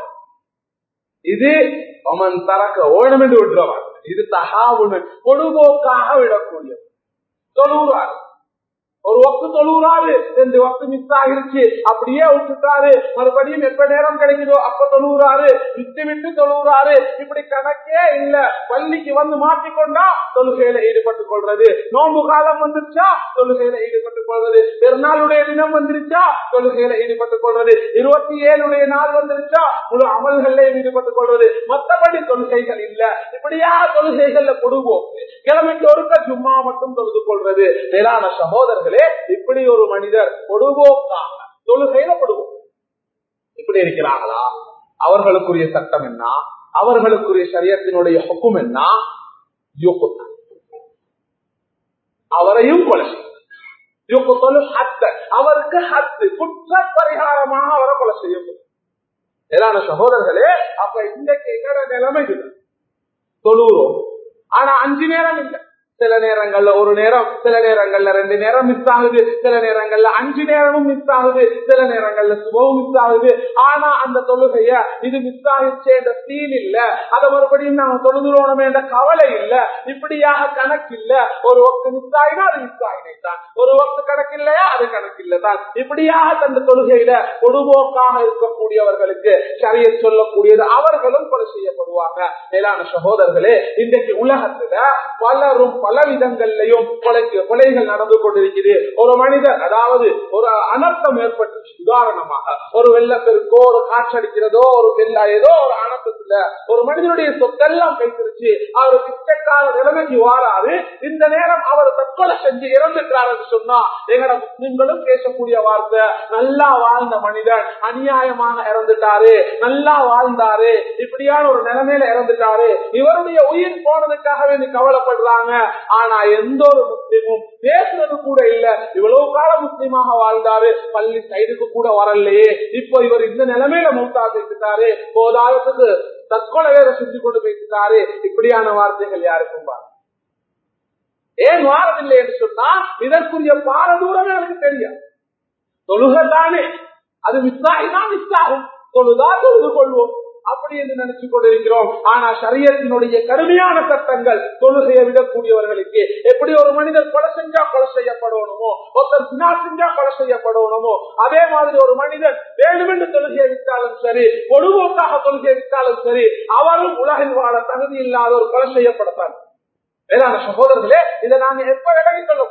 இது ஒமன் தரக்க ஓணம் என்று விடுற வார்த்தை இது தகாவுன பொழுதுபோக்காக விடக்கூடிய தொழுகிறார் ஒரு வக்து தொழுகிறாரு ரெண்டு வக்து மிஸ் ஆகிருச்சு அப்படியே விட்டுட்டாரு மறுபடியும் எப்ப நேரம் கிடைக்குதோ அப்ப தொழுகிறாரு விட்டு விட்டு தொழுகிறாரு இப்படி கணக்கே இல்ல பள்ளிக்கு வந்து மாட்டிக்கொண்டா தொழுகையில ஈடுபட்டுக் கொள்றது நோம்பு காலம் வந்துருச்சா தொழுகையில ஈடுபட்டுக் கொள்வது பெருநாளுடைய தினம் வந்துருச்சா தொழுகையில ஈடுபட்டுக் கொள்வது இருபத்தி ஏழுடைய நாள் வந்துருச்சா முழு அமல்கள்லையும் ஈடுபட்டுக் கொள்வது மற்றபடி தொழுகைகள் இல்ல இப்படியா தொழுகைகள்ல கொடுவோம் கிழமைக்கு ஒருக்க சும்மா மட்டும் தொழுது கொள்றது மேலான சகோதரர்களே இப்படி ஒரு மனிதர் பொடுபோக்காக தொழுகையில பொடுவோம் இப்படி இருக்கிறார்களா அவர்களுக்குரிய சட்டம் என்ன அவர்களுக்குரிய சரியத்தினுடைய ஹொக்கும் என்ன யோகுத்தான் அவரையும் கொலை அவருக்கு ஹத்து குற்ற பரிகாரமாக அவரை கொலை செய்யும் ஏதான சகோதரர்களே அப்ப இன்றைக்கு எங்கட நிலைமை இல்லை தொழுகிறோம் ஆனா அஞ்சு நேரம் இல்லை சில நேரங்கள்ல ஒரு நேரம் சில நேரங்கள்ல ரெண்டு நேரம் மிஸ் ஆகுது சில நேரங்கள்ல அஞ்சு நேரமும் மிஸ் ஆகுது சில நேரங்கள்ல சுபவும் மிஸ் ஆகுது ஆனா அந்த தொழுகைய இது மிஸ் ஆகிச்சே என்ற ஃபீல் இல்ல அதை மறுபடியும் நாங்க தொழுதுறோமே என்ற கவலை இல்ல இப்படியாக கணக்கு இல்ல ஒரு வக்து மிஸ் ஆகினா அது மிஸ் ஆகினைத்தான் ஒரு வக்து கணக்கு இல்லையா அது கணக்கு இல்லதான் இப்படியாக தந்த தொழுகையில பொதுபோக்காக இருக்கக்கூடியவர்களுக்கு சரிய சொல்லக்கூடியது அவர்களும் கொலை செய்யப்படுவாங்க மேலான சகோதரர்களே இன்றைக்கு உலகத்துல பலரும் பல விதங்கள்லயும் கொலைக்கு கொலைகள் நடந்து கொண்டிருக்குது ஒரு மனிதர் அதாவது ஒரு அனர்த்தம் ஏற்பட்டு உதாரணமாக ஒரு வெள்ளப்பெருக்கோ ஒரு காற்றடிக்கிறதோ ஒரு வெள்ள ஏதோ ஒரு அனர்த்தத்துல ஒரு மனிதனுடைய சொத்தெல்லாம் கைத்திருச்சு அவர் பிச்சைக்கார நிலைமைக்கு வாராரு இந்த நேரம் அவர் தற்கொலை செஞ்சு இறந்துட்டாருன்னு சொன்னா எங்கட முஸ்லிம்களும் பேசக்கூடிய வார்த்தை நல்லா வாழ்ந்த மனிதன் அநியாயமாக இறந்துட்டாரு நல்லா வாழ்ந்தாரு இப்படியான ஒரு நிலைமையில இறந்துட்டாரு இவருடைய உயிர் போனதுக்காக வேண்டி கவலைப்படுறாங்க ஆனா எந்த ஒரு முஸ்லிமும் பேசுறது கூட இல்ல இவ்வளவு காலம் முஸ்லிமாக வாழ்ந்தாரு பள்ளி சைடுக்கு கூட வரலையே இப்போ இவர் இந்த நிலைமையில மூத்தா பேசிட்டாரு போதாயத்துக்கு தற்கொலை வேற செஞ்சு கொண்டு பேசிட்டாரு இப்படியான வார்த்தைகள் யாருக்கும் வா ஏன் வாரதில்லை என்று சொன்னா இதற்குரிய பாரதூரம் எனக்கு தெரியாது தொழுகை தானே அது மிஸ் ஆகிதான் மிஸ் ஆகும் தொழுதா தொழுது கொள்வோம் அப்படி என்று நினைச்சு கொண்டிருக்கிறோம் ஆனா சரியத்தினுடைய கடுமையான சட்டங்கள் தொழுகையை விடக்கூடியவர்களுக்கு எப்படி ஒரு மனிதர் கொலை செஞ்சா கொலை செய்யப்படணுமோ ஒருத்தர் சினா செஞ்சா கொலை செய்யப்படணுமோ அதே மாதிரி ஒரு மனிதன் வேண்டுமென்று தொழுகையை விட்டாலும் சரி பொதுவோக்காக தொழுகையை விட்டாலும் சரி அவரும் உலகில் வாழ தகுதி இல்லாத ஒரு கொலை செய்யப்படத்தான் வேளாண் சகோதரர்களே இதை நாங்க எப்ப விலகிக் கொள்ள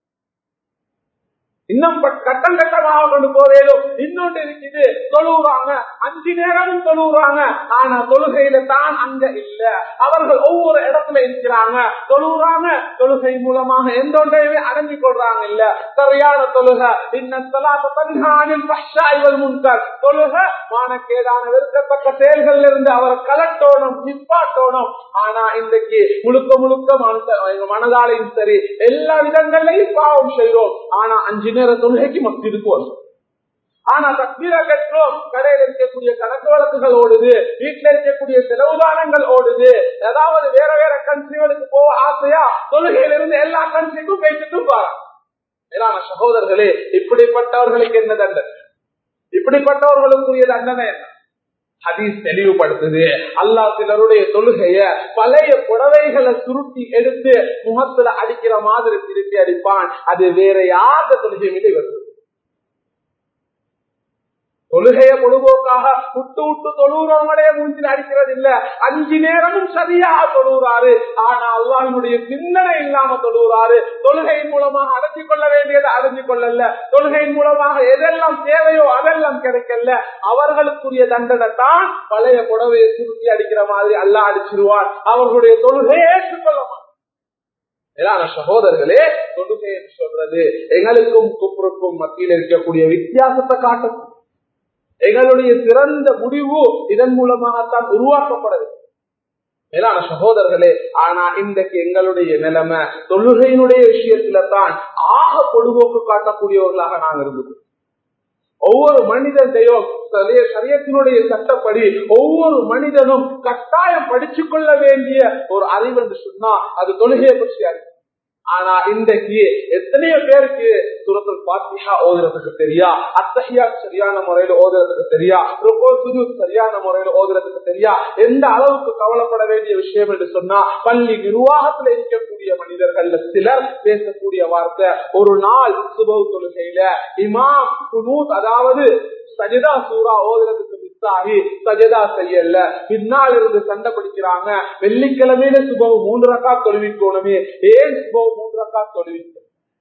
இன்னும் கட்டம் கட்டமாக கொண்டு போவேலும் இன்னொன்று இருக்குது தொழுகிறாங்க அஞ்சு நேரமும் தொழுகிறாங்க ஆனா தொழுகையில தான் அங்க இல்ல அவர்கள் ஒவ்வொரு இடத்துல இருக்கிறாங்க தொழுகிறாங்க தொழுகை மூலமாக எந்த ஒன்றையுமே அடங்கி கொள்றாங்க இல்ல சரியான தொழுக இன்னில் பஷாய்வல் முன்கர் தொழுக மானக்கேடான வெறுக்கத்தக்க செயல்கள் இருந்து அவரை கலட்டோணும் நிப்பாட்டோணும் ஆனா இன்றைக்கு முழுக்க முழுக்க மனதாலையும் சரி எல்லா விதங்கள்லையும் பாவம் செய்யறோம் ஆனா அஞ்சு நேர தொழுகைக்கு மத்திற்கு வரும் ஆனா தக்பீரா கட்டுறோம் கடையில் இருக்கக்கூடிய கணக்கு வழக்குகள் ஓடுது வீட்டுல இருக்கக்கூடிய செலவுதானங்கள் ஓடுது ஏதாவது வேற வேற கண்ட்ரிகளுக்கு போக ஆசையா தொழுகையிலிருந்து எல்லா கண்ட்ரிக்கும் பேசிட்டு பாரு சகோதரர்களே இப்படிப்பட்டவர்களுக்கு என்ன தண்டனை இப்படிப்பட்டவர்களுக்குரிய தண்டனை என்ன ஹதீஸ் தெளிவுபடுத்துது அல்லா சிலருடைய தொழுகைய பழைய புடவைகளை சுருட்டி எடுத்து முகத்துல அடிக்கிற மாதிரி திருப்பி அடிப்பான் அது வேற யாத தொழுகை மீது வருது தொழுகைய பொழுதுபோக்காக விட்டு விட்டு தொழுகிறவங்களே மூஞ்சில் அடிக்கிறது இல்ல அஞ்சு நேரமும் சரியாக தொழுகிறாரு ஆனா அல்லாஹினுடைய சிந்தனை இல்லாம தொழுகிறாரு தொழுகையின் மூலமாக அடைஞ்சிக் கொள்ள வேண்டியதை அடைஞ்சு கொள்ளல தொழுகையின் மூலமாக எதெல்லாம் தேவையோ அதெல்லாம் கிடைக்கல அவர்களுக்குரிய தண்டனை தான் பழைய புடவையை சுருட்டி அடிக்கிற மாதிரி அல்ல அடிச்சிருவார் அவர்களுடைய தொழுகையை ஏற்றுக்கொள்ள சகோதரர்களே தொழுகை என்று சொல்றது எங்களுக்கும் குப்புருக்கும் மத்தியில் இருக்கக்கூடிய வித்தியாசத்தை காட்டும் எங்களுடைய சிறந்த முடிவு இதன் மூலமாகத்தான் உருவாக்கப்படுது மேலான சகோதரர்களே ஆனா இன்றைக்கு எங்களுடைய நிலைமை தொழுகையினுடைய விஷயத்துல தான் ஆக பொழுதுபோக்கு காட்டக்கூடியவர்களாக நாங்கள் இருந்தது ஒவ்வொரு மனிதனையும் சரியத்தினுடைய சட்டப்படி ஒவ்வொரு மனிதனும் கட்டாயம் படிச்சு கொள்ள வேண்டிய ஒரு அறிவு என்று சொன்னா அது தொழுகையை பற்றி அறிவு ஆனா இன்றைக்கு எத்தனையோ பேருக்கு சுரத்தில் பாத்தியா ஓதுறதுக்கு தெரியா அத்தகையா சரியான முறையில ஓதுறதுக்கு தெரியா ருக்கோ சுரு சரியான முறையில ஓதுறதுக்கு தெரியா எந்த அளவுக்கு கவலைப்பட வேண்டிய விஷயம் என்று சொன்னா பள்ளி நிர்வாகத்துல இருக்கக்கூடிய மனிதர்கள் சிலர் பேசக்கூடிய வார்த்தை ஒரு நாள் சுபவு தொழுகையில இமாம் குனூத் அதாவது சஜிதா சூரா ஓதுறதுக்கு மிஸ் ஆகி சஜிதா செய்யல பின்னால் இருந்து சண்டை பிடிக்கிறாங்க வெள்ளிக்கிழமையில சுபவு மூன்று ரக்கா தொழுவிக்கோணுமே ஏன் சுபவு மூன்று ரக்கா தொழுவிக்க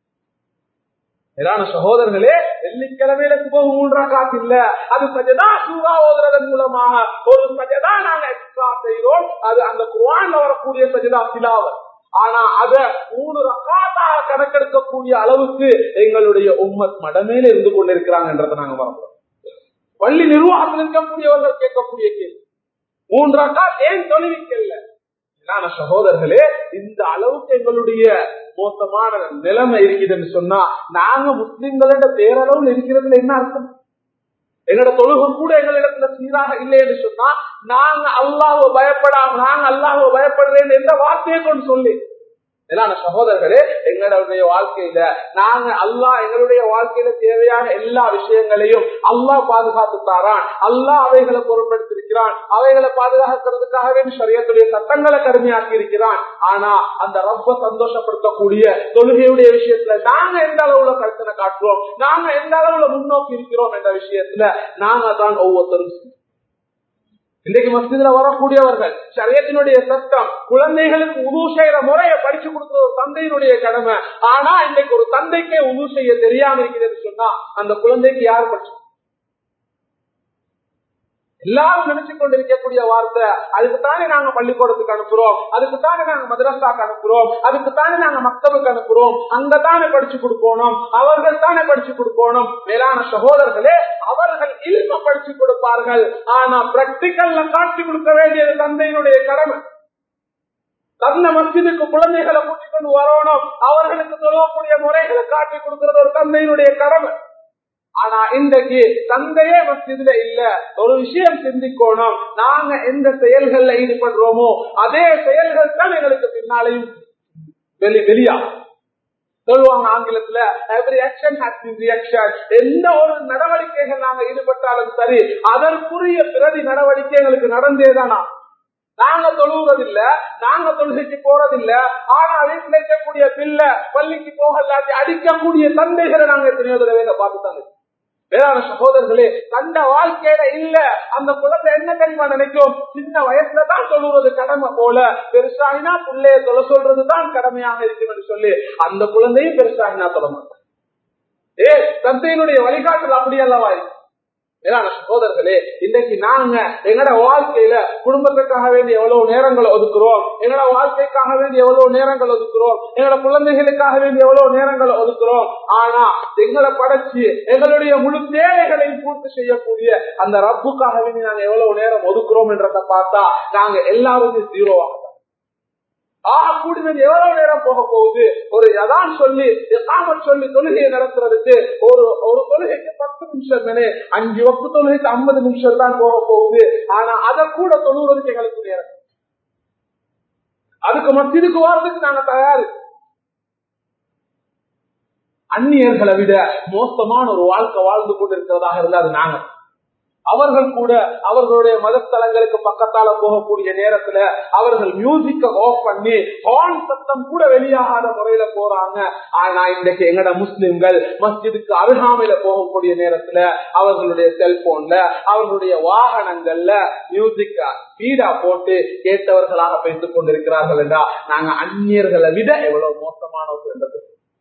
சகோதரர்களே வெள்ளிக்கிழமையில சுபவு மூன்றா காத்து இல்ல அது சஜதா சூறா ஓதுறதன் மூலமாக ஒரு சஜதா நாங்க எக்ஸ்ட்ரா செய்யறோம் அது அந்த குவான்ல வரக்கூடிய சஜதா சிலாவல் ஆனா அத மூணு ரக்காத்தாக கணக்கெடுக்கக்கூடிய அளவுக்கு எங்களுடைய உம்மத் மடமேல இருந்து கொண்டிருக்கிறாங்கன்றதை நாங்க வரப்போம் பள்ளி நிர்வாகத்தில் இருக்கக்கூடியவர்கள் கேட்கக்கூடிய கேள்வி மூன்று ரக்காத் ஏன் தொழுவிக்கல சகோதரர்களே இந்த அளவுக்கு எங்களுடைய மோசமான நிலைமை இருக்குதுன்னு சொன்னா நாங்க முஸ்லிம்களோட பேரளவில் இருக்கிறதுல என்ன அர்த்தம் எங்களோட தொழுகம் கூட எங்களிடத்துல சீராக இல்லை என்று சொன்னா நாங்க அல்லாஹ் பயப்படாம நாங்க அல்லாஹ் பயப்படுறேன் என்ற வார்த்தையை கொண்டு சொல்லி மேலான சகோதரர்களே எங்களுடைய வாழ்க்கையில நாங்க அல்லாஹ் எங்களுடைய வாழ்க்கையில தேவையான எல்லா விஷயங்களையும் அல்லாஹ் பாதுகாத்து தாரான் அல்லாஹ் அவைகளை பொருட்படுத்திருக்கிறான் அவைகளை பாதுகாக்கிறதுக்காகவே சரியத்துடைய சட்டங்களை கடுமையாக்கி இருக்கிறான் ஆனா அந்த ரப்ப சந்தோஷப்படுத்தக்கூடிய தொழுகையுடைய விஷயத்துல நாங்க எந்த அளவுல கருத்தனை காட்டுறோம் நாங்க எந்த அளவுல முன்னோக்கி இருக்கிறோம் என்ற விஷயத்துல நாங்க தான் ஒவ்வொருத்தரும் இன்றைக்கு மஸ்ஜிதுல வரக்கூடியவர்கள் சரியத்தினுடைய சட்டம் குழந்தைகளுக்கு உதவு செய்யற முறையை படிச்சு கொடுக்கிற ஒரு தந்தையினுடைய கடமை ஆனா இன்றைக்கு ஒரு தந்தைக்கே உதவு செய்ய தெரியாம இருக்கிறது சொன்னா அந்த குழந்தைக்கு யார் படிச்சு எல்லாரும் நினைச்சு கொண்டிருக்கக்கூடிய வார்த்தை அதுக்குத்தானே நாங்க பள்ளிக்கூடத்துக்கு அனுப்புறோம் அதுக்குத்தானே நாங்க மதரசாக்கு அனுப்புறோம் அதுக்குத்தானே நாங்க மக்தபுக்கு அனுப்புறோம் அங்கதானே படிச்சு கொடுக்கணும் அவர்கள் தானே படிச்சு கொடுக்கணும் மேலான சகோதரர்களே அவர்கள் இல்ம படிச்சு கொடுப்பார்கள் ஆனா பிராக்டிக்கல்ல காட்சி கொடுக்க வேண்டியது தந்தையினுடைய கடமை தந்த மஸ்ஜிதுக்கு குழந்தைகளை கூட்டிக் கொண்டு வரணும் அவர்களுக்கு சொல்லக்கூடிய முறைகளை காட்டி கொடுக்கிறது ஒரு தந்தையினுடைய கடமை ஆனா இன்றைக்கு தந்தையே மஸ்ஜிதுல இல்ல ஒரு விஷயம் சிந்திக்கணும் நாங்க எந்த செயல்கள்ல ஈடுபடுறோமோ அதே செயல்கள் தான் எங்களுக்கு பின்னாலையும் வெளி வெளியாகும் சொல்லுவாங்க ஆங்கிலத்துல every action has been reaction எந்த ஒரு நடவடிக்கைகள் நாங்க ஈடுபட்டாலும் சரி அதற்குரிய பிரதி நடவடிக்கை எங்களுக்கு நடந்தேதானா நாங்க தொழுகிறதில்ல நாங்க தொழுகைக்கு போறதில்ல ஆனா வீட்டுல இருக்கக்கூடிய பிள்ளை பள்ளிக்கு போகலாட்டி அடிக்கக்கூடிய தந்தைகளை நாங்க எத்தனையோ தடவை பார்த்துட்டாங்க வேளாண் சகோதரர்களே கண்ட வாழ்க்கையில இல்ல அந்த குழந்தை என்ன தெரியுமா நினைக்கும் சின்ன வயசுல தான் சொல்லுவது கடமை போல பெருசாகினா பிள்ளைய சொல்ல சொல்றது தான் கடமையாக இருக்கும் என்று சொல்லி அந்த குழந்தையும் பெருசாகினா சொல்ல மாட்டான் ஏ தந்தையினுடைய வழிகாட்டல் அப்படி அல்லவா இருக்கு மேலான சகோதரர்களே இன்னைக்கு நாங்க எங்கட வாழ்க்கையில குடும்பத்துக்காக வேண்டிய எவ்வளவு நேரங்கள் ஒதுக்குறோம் எங்கட வாழ்க்கைக்காக வேண்டிய எவ்வளவு நேரங்கள் ஒதுக்குறோம் எங்கட குழந்தைகளுக்காக வேண்டிய எவ்வளவு நேரங்கள் ஒதுக்குறோம் ஆனா எங்களை படைச்சு எங்களுடைய முழு தேவைகளையும் பூர்த்தி செய்யக்கூடிய அந்த ரப்புக்காக வேண்டி நாங்க எவ்வளவு நேரம் ஒதுக்குறோம் என்றத பார்த்தா நாங்க எல்லாருமே ஜீரோவாக ஆக கூடினது எவ்வளவு நேரம் போக போகுது ஒரு அதான் சொல்லி காமத் சொல்லி தொழுகையை நடத்துறதுக்கு ஒரு ஒரு தொழுகைக்கு பத்து நிமிஷம் தானே அஞ்சு வக்கு தொழுகைக்கு ஐம்பது நிமிஷம் தான் போக போகுது ஆனா அதை கூட தொழுகிறதுக்கு எங்களுக்கு நேரம் அதுக்கு மத்தியதுக்கு வர்றதுக்கு நாங்க தயாரு அந்நியர்களை விட மோசமான ஒரு வாழ்க்கை வாழ்ந்து கொண்டிருக்கிறதாக இருந்தா அது நாங்க அவர்கள் கூட அவர்களுடைய மதஸ்தலங்களுக்கு பக்கத்தால போகக்கூடிய நேரத்துல அவர்கள் மியூசிக்க ஆஃப் பண்ணி ஹார்ன் சத்தம் கூட வெளியாகாத முறையில போறாங்க ஆனா இன்றைக்கு எங்கட முஸ்லிம்கள் மஸ்ஜிதுக்கு அருகாமையில போகக்கூடிய நேரத்துல அவர்களுடைய செல்போன்ல அவர்களுடைய வாகனங்கள்ல மியூசிக் ஸ்பீடா போட்டு கேட்டவர்களாக பேசிக் கொண்டிருக்கிறார்கள் என்றா நாங்க அந்நியர்களை விட எவ்வளவு மோசமானவர்கள் என்றது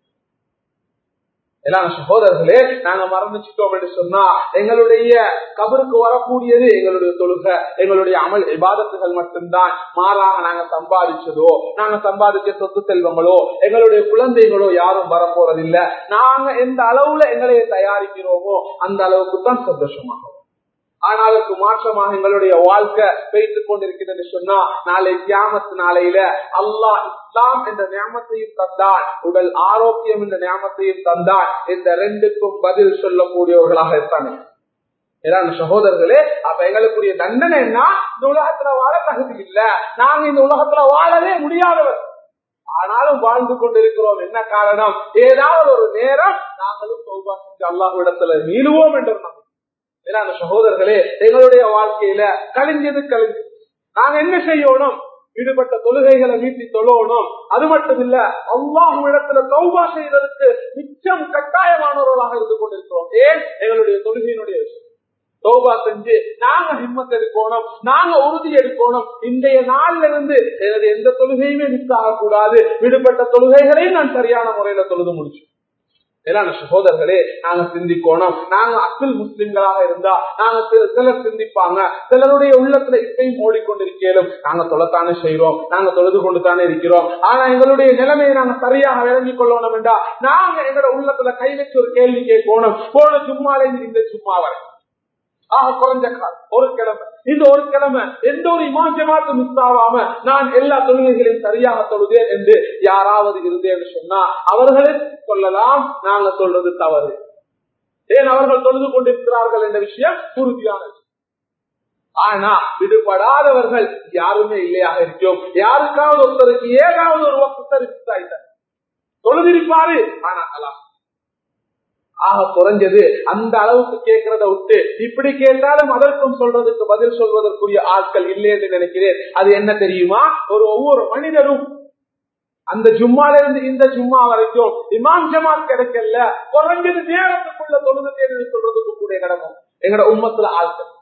எல்லாம் சகோதரர்களே நாங்க மறந்துச்சிட்டோம் என்று சொன்னா எங்களுடைய கபருக்கு வரக்கூடியது எங்களுடைய தொழுகை எங்களுடைய அமல் விவாதத்துகள் மட்டும்தான் மாறாக நாங்க சம்பாதிச்சதோ நாங்க சம்பாதிச்ச சொத்து செல்வங்களோ எங்களுடைய குழந்தைகளோ யாரும் வரப்போறதில்லை நாங்க எந்த அளவுல எங்களைய தயாரிக்கிறோமோ அந்த அளவுக்கு தான் சந்தோஷமாகும் ஆனால் அதற்கு மாற்றமாக எங்களுடைய வாழ்க்கை வைத்துக் கொண்டிருக்கிறது சொன்னா நாளை தியாமத்து நாளையில அல்லாஹ் இஸ்லாம் என்ற நியமத்தையும் தந்தான் உடல் ஆரோக்கியம் என்ற நியமத்தையும் தந்தான் இந்த ரெண்டுக்கும் பதில் சொல்லக்கூடியவர்களாக இருப்பாங்க ஏதாவது சகோதரர்களே அப்ப எங்களுக்குரிய தண்டனை என்ன இந்த உலகத்துல வாழ தகுதி இல்ல நாங்க இந்த உலகத்துல வாழவே முடியாதவர் ஆனாலும் வாழ்ந்து கொண்டிருக்கிறோம் என்ன காரணம் ஏதாவது ஒரு நேரம் நாங்களும் சௌபா செஞ்சு அல்லாஹ் இடத்துல மீளுவோம் என்று நம்பிக்கை மேலான சகோதரர்களே எங்களுடைய வாழ்க்கையில கழிஞ்சது கழிஞ்சு நாங்க என்ன செய்யணும் ஈடுபட்ட தொழுகைகளை மீட்டி தொழணும் அது மட்டும் இல்ல அல்லாஹும் இடத்துல தௌபா செய்வதற்கு மிச்சம் கட்டாயமானவர்களாக இருந்து கொண்டிருக்கிறோம் ஏன் எங்களுடைய தொழுகையினுடைய விஷயம் தௌபா செஞ்சு நாங்க ஹிம்மத் எடுக்கணும் நாங்க உறுதி எடுக்கணும் இன்றைய நாள்ல இருந்து எனது எந்த தொழுகையுமே மிஸ் ஆகக்கூடாது விடுபட்ட தொழுகைகளையும் நான் சரியான முறையில தொழுது முடிச்சு மேலான சகோதரர்களே நாங்க சிந்திக்கணும் நாங்க அசல் முஸ்லிம்களாக இருந்தா நாங்க சிலர் சிந்திப்பாங்க சிலருடைய உள்ளத்துல இப்பயும் ஓடிக்கொண்டிருக்கலும் நாங்க தொலைத்தானே செய்யறோம் நாங்க தொழுது கொண்டு தானே இருக்கிறோம் ஆனா எங்களுடைய நிலைமையை நாங்க சரியாக விளங்கிக் கொள்ளணும் என்றா நாங்க எங்களோட உள்ளத்துல கை வச்சு ஒரு கேள்வி கேட்கணும் போன சும்மாலே இந்த சும்மா வரை ஆக குறைஞ்ச கால் ஒரு கிழமை இந்த ஒரு கிழமை எந்த ஒரு இமாஞ்சமாத்து மிஸ் ஆகாம நான் எல்லா தொழுகைகளையும் சரியாக தொழுதேன் என்று யாராவது இருந்தேன்னு சொன்னா அவர்களே சொல்லலாம் நாங்க சொல்றது தவறு ஏன் அவர்கள் தொழுது கொண்டிருக்கிறார்கள் என்ற விஷயம் உறுதியான ஆனா விடுபடாதவர்கள் யாருமே இல்லையாக இருக்கோம் யாருக்காவது ஒருத்தருக்கு ஏதாவது ஒரு வகுத்தரிப்பு தொழுதிருப்பாரு ஆனா அலாம் ஆக குறைஞ்சது அந்த அளவுக்கு கேட்கறத விட்டு இப்படி கேட்டாலும் அதற்கும் சொல்றதுக்கு பதில் சொல்வதற்குரிய ஆட்கள் இல்லை என்று நினைக்கிறேன் அது என்ன தெரியுமா ஒரு ஒவ்வொரு மனிதரும் அந்த ஜும்மால இருந்து இந்த ஜும்மா வரைக்கும் இமாம் ஜமாத் கிடைக்கல குறைஞ்சது நேரத்துக்குள்ள தொழுது சொல்றதுக்கு கூட கிடக்கும் எங்கட உம்மத்துல ஆட்கள்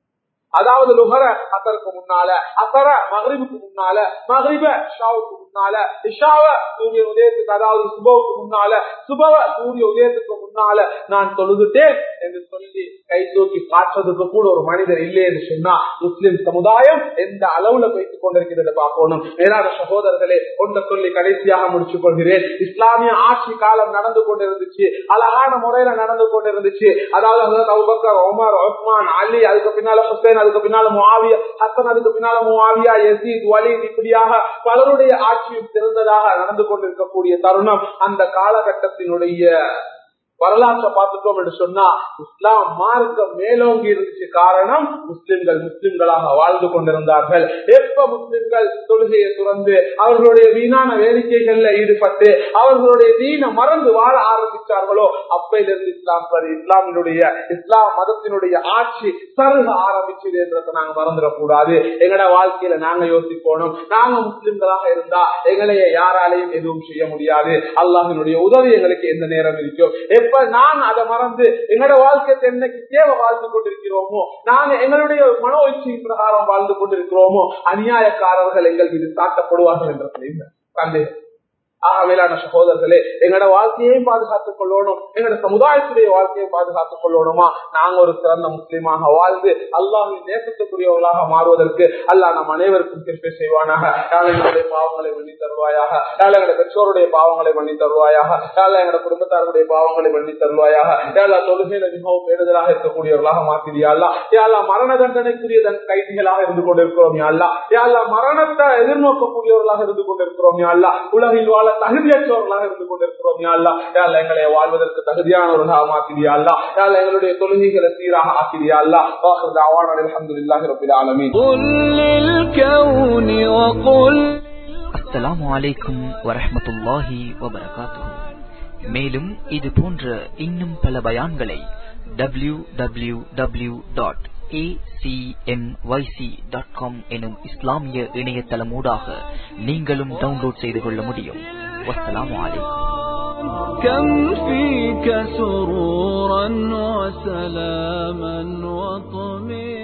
அதாவது லுகர அசருக்கு முன்னால அசர மகரிபுக்கு முன்னால மகரிப ஷாவுக்கு முன்னால இஷாவ சூரிய உதயத்துக்கு அதாவது சுபவுக்கு முன்னால சுபவ சூரிய உதயத்துக்கு முன்னால நான் தொழுதுட்டேன் என்று சொல்லி கை தூக்கி காட்டுறதுக்கு கூட ஒரு மனிதர் இல்லை என்று சொன்னா முஸ்லிம் சமுதாயம் எந்த அளவுல வைத்துக் கொண்டிருக்கிறது பார்க்கணும் வேளாண் சகோதரர்களே ஒன்ற சொல்லி கடைசியாக முடிச்சுக் கொள்கிறேன் இஸ்லாமிய ஆட்சி காலம் நடந்து கொண்டிருந்துச்சு அழகான முறையில நடந்து கொண்டிருந்துச்சு அதாவது அபுபக்கர் ஒமர் ஒஸ்மான் அலி அதுக்கு பின்னால ஹுசேன் அதுக்கு பின்னால முவாவியா ஹசன் அதுக்கு பின்னால முவாவியா எசீத் வலீத் இப்படியாக பலருடைய ஆட்சியும் சிறந்ததாக நடந்து கொண்டிருக்கக்கூடிய தருணம் அந்த காலகட்டத்தினுடைய வரலாற்றை பார்த்துட்டோம் என்று சொன்னா இஸ்லாம் மார்க்கம் மேலோங்கி இருந்துச்சு காரணம் முஸ்லிம்கள் முஸ்லிம்களாக வாழ்ந்து கொண்டிருந்தார்கள் எப்ப முஸ்லிம்கள் தொழுகையை துறந்து அவர்களுடைய வீணான வேடிக்கைகள்ல ஈடுபட்டு அவர்களுடைய வீண மறந்து வாழ ஆரம்பித்தார்களோ அப்பையிலிருந்து இஸ்லாம் இஸ்லாமினுடைய இஸ்லாம் மதத்தினுடைய ஆட்சி சருக ஆரம்பிச்சது என்றதை நாங்க மறந்துடக்கூடாது எங்கட வாழ்க்கையில நாங்க யோசிக்கணும் நாங்க முஸ்லிம்களாக இருந்தா எங்களைய யாராலையும் எதுவும் செய்ய முடியாது அல்லாஹினுடைய உதவி எங்களுக்கு எந்த நேரம் இருக்கும் எப்ப நான் அதை மறந்து எங்களோட வாழ்க்கையை என்னைக்கு தேவை வாழ்ந்து கொண்டிருக்கிறோமோ நாங்க எங்களுடைய மனோ இச்சையின் பிரகாரம் வாழ்ந்து கொண்டிருக்கிறோமோ அநியாயக்காரர்கள் எங்கள் மீது தாக்கப்படுவார்கள் என்ற சந்தேகம் ஆகவேலான சகோதரர்களே எங்களோட வாழ்க்கையையும் பாதுகாத்துக் கொள்ளணும் எங்களோட சமுதாயத்துடைய வாழ்க்கையை பாதுகாத்துக் கொள்ளணுமா நாங்க ஒரு சிறந்த முஸ்லீமாக வாழ்ந்து அல்லாஹின் நேசத்துக்குரியவர்களாக மாறுவதற்கு அல்லாஹ் நம் அனைவருக்கும் திருப்பி செய்வானாக எங்களுடைய பாவங்களை பண்ணி தருவாயாக எங்களுடைய பெற்றோருடைய பாவங்களை பண்ணி தருவாயாக எங்களோட குடும்பத்தாருடைய பாவங்களை பண்ணி தருவாயாக எல்லா தொழுகையில மிகவும் பேடுதலாக இருக்கக்கூடியவர்களாக மாற்றிடியாளா யாழ்லா மரண தண்டனைக்குரிய கைதிகளாக இருந்து கொண்டிருக்கிறோம் யாழ்லா யாழ்லா மரணத்தை எதிர்நோக்கக்கூடியவர்களாக இருந்து கொண்டிருக்கிறோம் யாழ்லா உலகில் வாழ தகுதியற்றவர்களாக இருந்து கொண்டிருக்கிறோம் யாழ்லா யாழ் எங்களை வாழ்வதற்கு தகுதியானவர்களாக மாற்றிடியா அல்லா யாழ் எங்களுடைய தொழுகைகளை சீராக ஆக்கிறியா அல்லா தாவான அலமதுல்லாஹி ரபில் ஆலமீன் அஸ்ஸலாமு அலைக்கும் வரஹ்மத்துல்லாஹி வபரகாத்துஹு மேலும் இது போன்ற இன்னும் பல பயான்களை W W W dot acmyc.com எனும் இஸ்லாமிய இணையதளமூடாக நீங்களும் டவுன்லோட் செய்து கொள்ள முடியும் வஸ்ஸலாமு அலைக்கும் كم فيك سرورا وسلاما وطمئنا